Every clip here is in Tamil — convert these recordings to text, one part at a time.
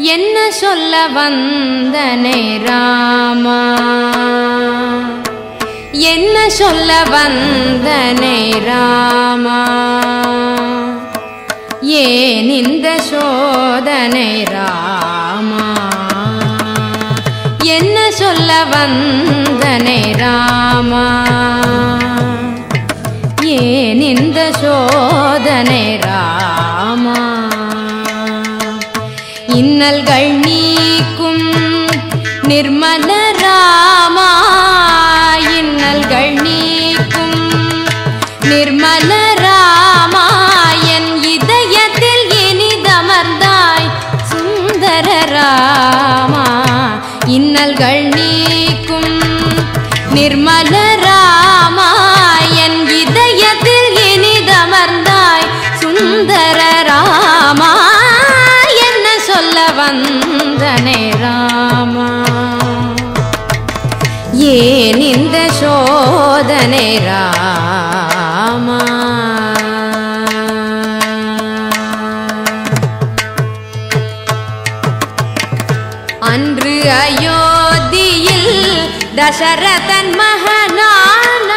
என்ன சொல்ல வந்தனை ராமா என்ன சொல்ல வந்தனை ராமா ஏன் இந்த சோதனை ராமா என்ன சொல்ல வந்தனை ராமா ஏன் இந்த சோதனை ராமா இன்னல்கள் நீக்கும் நிர்மல ராமா இன்னல்கள் நீக்கும் நிர்மல ராமா என் இதயத்தில் இனிதமர்ந்தாய் சுந்தர ராமா இன்னல்கள் நீக்கும் நிர்மல ராமா என் இதயத்தில் இனிதமர்ந்தாய் சுந்தர ராமா என்ன சொல்ல வந்தனே ராமா ஏன் இந்த சோதனை ராமா அன்று அயோத்தியில் தசரதன் மகனான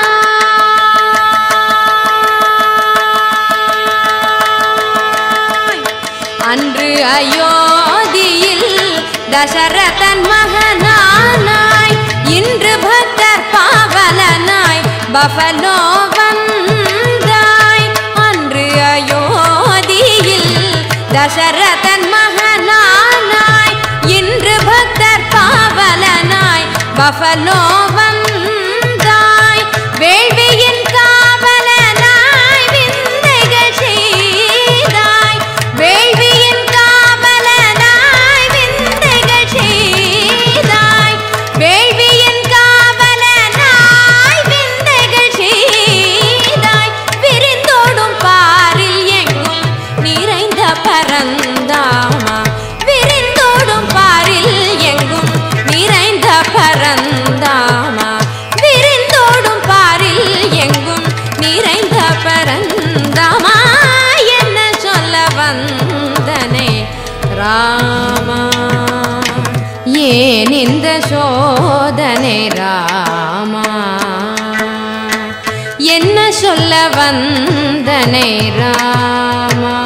அன்று அயோத்தியில் தசரதன் மகனானாய் இன்று பக்தர் பாவலனாய் பஃபலோ வந்தாய் அன்று அயோத்தியில் தசரதன் மகனானாய் இன்று பக்தர் பாவலனாய் பஃபலோ வந்தாய் வேள்வியின் காவலனாய் விந்தைகள் செய்தாய் வேள்வியின் காவலனாய் விந்தைகள் செய்தாய் வேள்வியின் காவலனாய் விந்தைகள் செய்தாய் விரிந்தோடும் பாரில் எங்கும் நிறைந்த பரந்தாமா விரிந்தோடும் பாரில் எங்கும் நிறைந்த பரந்தாமா விரிந்தோடும் பாரில் எங்கும் நிறைந்த பரந்தாமா என்ன சொல்ல வந்தனே ராமா ஏன் இந்த சோதனை ராமா என்ன சொல்ல வந்தனை ராமா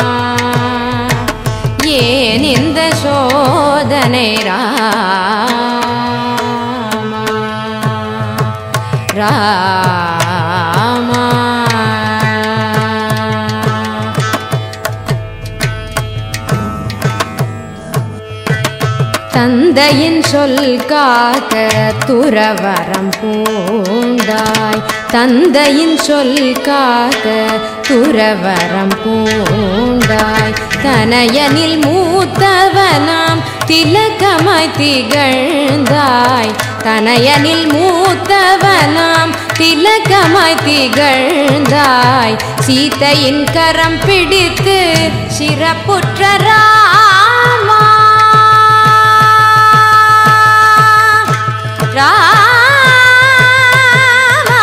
ஏன் இந்த சோதனை ராமா ராமா தந்தையின் சொல் காக்க துறவரம் பூண்டாய் தந்தையின் சொல் காக்க துறவரம் பூண்டாய் தனயனில் மூத்தவனாம் திலகமாய் திகழ்ந்தாய் தனயனில் மூத்தவனாம் திலகமாய் திகழ்ந்தாய் சீதையின் கரம் பிடித்து சிறப்புற்ற ராமா ராமா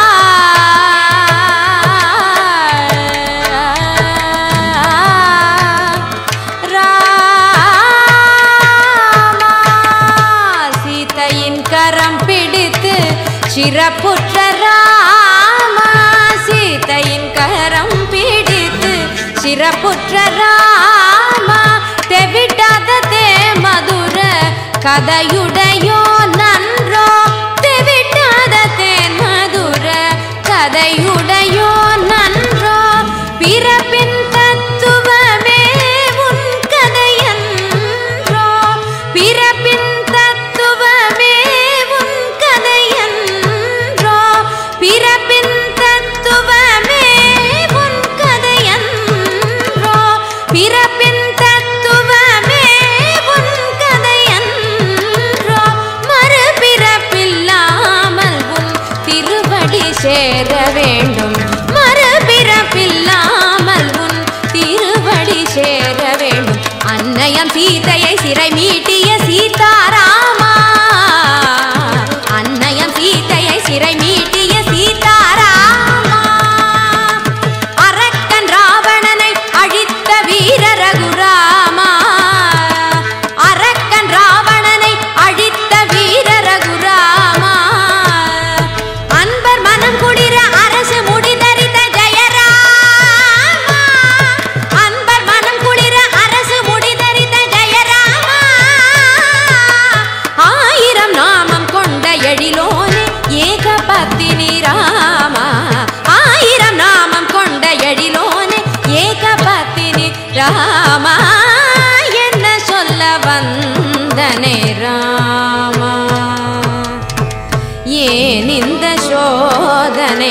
ராமா சீதையின் கரம் பிடித்து சிறப்புற்ற ராமா சீதையின் கரம் பிடித்து சிறப்புற்ற ராமா தெவிட்டாத தே மதுர கதையுடையோ நன்றோ தெவிட்டாத தேன் மதுர கதையுடையோ நன்றோ பிறப்பின் தத்துவமே உன் கதையன்றோ பிறப்பின் தத்துவமே உன் கதையன்றோ பிறப்பின் தத்துவமே உன் கதையன்றோ பிறப்பின் தத்துவமே உன் கதையன்றோ ஏகபத்தினி ராமா என்ன சொல்ல வந்தனே ராமா ஏன் இந்த சோதனை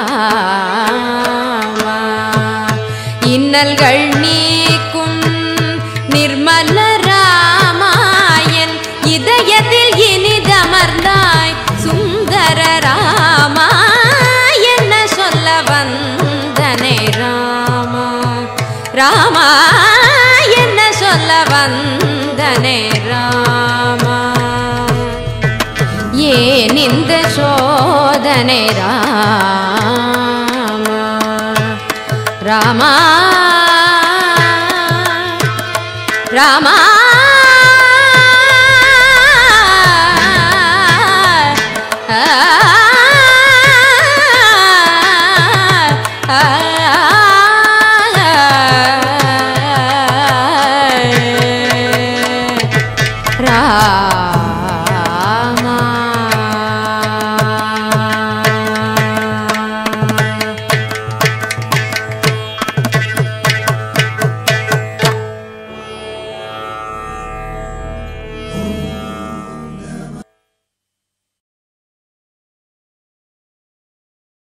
ராமா இன்னல்கள் நீக்கும் நிர்மல ராமாயன் இதயத்தில் இனிதமர்ந்தாய் சுந்தர ராமா என்ன சொல்ல வந்தனே ராமா ராமா என்ன சொல்ல வந்தனே ராமா ஏன் இந்த சோதனை ராமா ராமா ராமா